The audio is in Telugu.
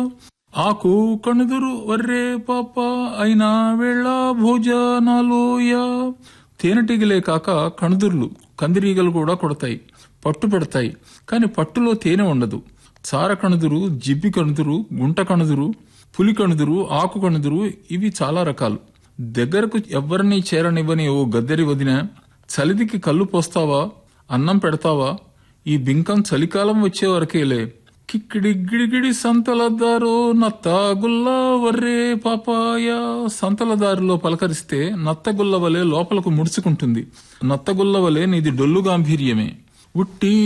ఆకు కణుదురు వర్రే పాప అయినా వేళ భోజనాలోయ తేనెటీగలే కాక కణుదుర్లు కందిరీగలు కూడా కొడతాయి పట్టు పెడతాయి కాని పట్టులో తేనె ఉండదు చార కణుదురు జిబ్బి కణుదురు గుంట కణుదురు పులి కణుదురు ఆకు కణుదురు ఇవి చాలా రకాలు దగ్గరకు ఎవ్వరినీ చేరనివ్వని ఓ గద్దెరి వదిన చలిదికి కళ్ళు పోస్తావా అన్నం పెడతావా ఈ బింకం చలికాలం వచ్చే వరకేలే కిక్కిడిగిడిగిడి సంతలదారో నత్త గుల్ల వర్రే పాపాయ సంతలదారిలో పలకరిస్తే నత్తగుల్ల వలె లోపలకు ముడుచుకుంటుంది నత్తగుల్ల వలె నీది డొల్లు గాంభీర్యమే ఉట్టి